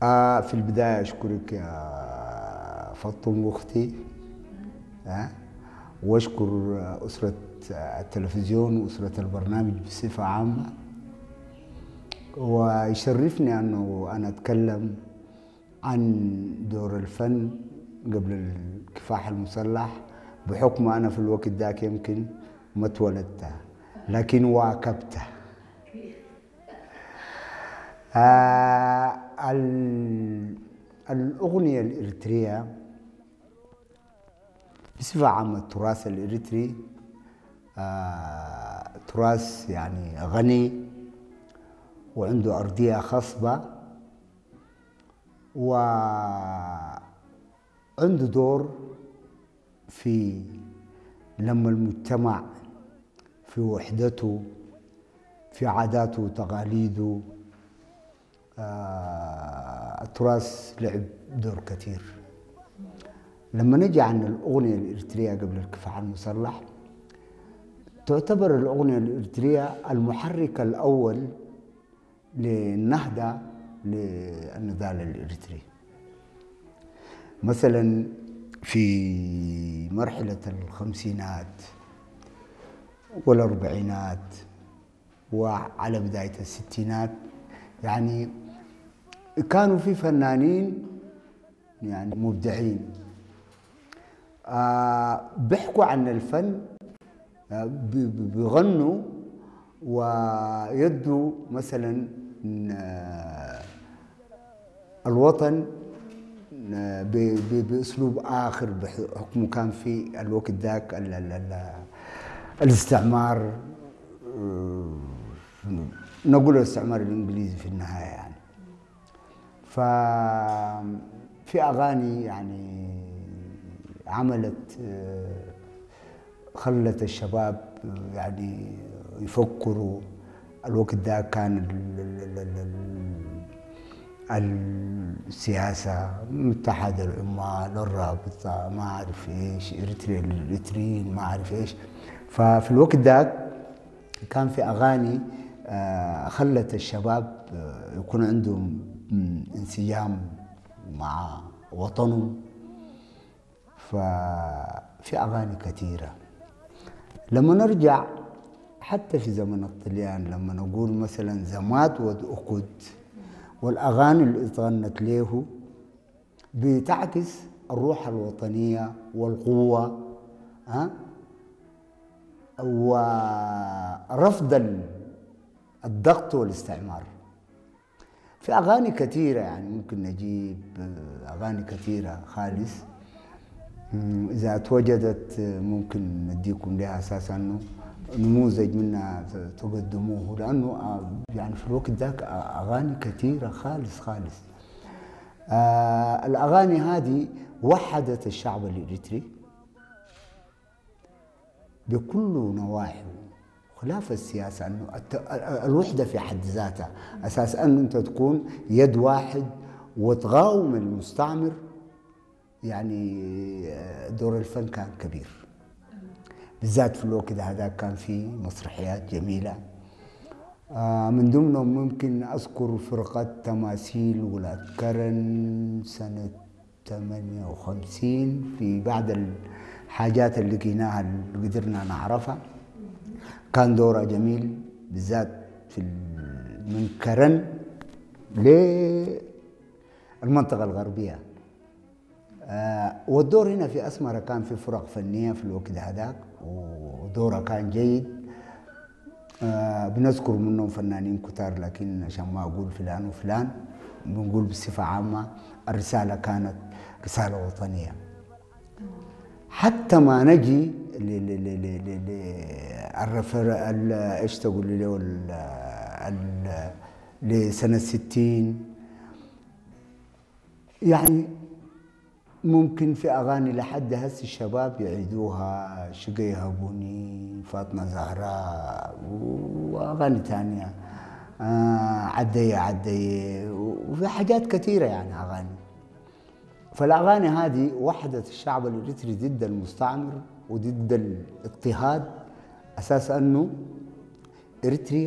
آه في البداية أشكرك يا فاطمة أختي آه وأشكر أسرة التلفزيون وأسرة البرنامج بصفة عامة ويشرفني أنه أنا أتكلم عن دور الفن قبل الكفاح المسلح بحكم أنا في الوقت ذاك يمكن ما اتولدت لكن واكبته آه الأغنية الإريترية بصفة عامة التراث الإريتري آه تراث يعني غني وعنده أرضية خصبة وعنده دور في لما المجتمع في وحدته في عاداته وتقاليده آه التراث لعب دور كثير لما نجي عن الأغنية الإريترية قبل الكفاح المسلح تعتبر الأغنية الإريترية المحرك الأول للنهضة للنضال الإريتري مثلا في مرحلة الخمسينات والأربعينات وعلى بداية الستينات يعني كانوا في فنانين يعني مبدعين آه بيحكوا عن الفن آه بيغنوا ويدوا مثلا آه الوطن باسلوب اخر بحكمه كان في الوقت ذاك الاستعمار نقول الاستعمار الانجليزي في النهايه يعني ففي اغاني يعني عملت خلت الشباب يعني يفكروا الوقت ده كان السياسة اتحاد العمال الرابطة ما أعرف إيش إريتريا للإريتريين ما أعرف إيش ففي الوقت ذاك كان في أغاني خلت الشباب يكون عندهم انسجام مع وطنهم ففي أغاني كثيرة لما نرجع حتى في زمن الطليان لما نقول مثلا زمات ود والأغاني اللي اتغنت له بتعكس الروح الوطنية والقوة ها ورفض الضغط والاستعمار في أغاني كثيرة يعني ممكن نجيب أغاني كثيرة خالص إذا توجدت ممكن نديكم لها أساس أنه نموذج منها تقدموه لانه يعني في الوقت ذاك اغاني كثيره خالص خالص آه الاغاني هذه وحدت الشعب الاريتري بكل نواحيه خلاف السياسه انه الوحده في حد ذاتها اساس انه انت تكون يد واحد وتقاوم المستعمر يعني دور الفن كان كبير بالذات في الوقت هذا كان في مسرحيات جميلة آه من ضمنهم ممكن أذكر فرقة تماثيل ولاد كرن سنة 58 في بعض الحاجات اللي لقيناها اللي قدرنا نعرفها كان دورها جميل بالذات في من كرن للمنطقة الغربية آه والدور هنا في أسمرة كان في فرق فنية في الوقت هذاك ودورها كان جيد آه بنذكر منهم فنانين كتار لكن عشان ما أقول فلان وفلان بنقول بصفة عامة الرسالة كانت رسالة وطنية حتى ما نجي ايش تقول لي لسنة 60 يعني ممكن في اغاني لحد هسه الشباب يعيدوها شقي يهبوني فاطمه زهراء واغاني ثانيه آه عدي عدي وفي حاجات كثيره يعني اغاني فالاغاني هذه وحدت الشعب الاريتري ضد المستعمر وضد الاضطهاد اساس انه اريتريا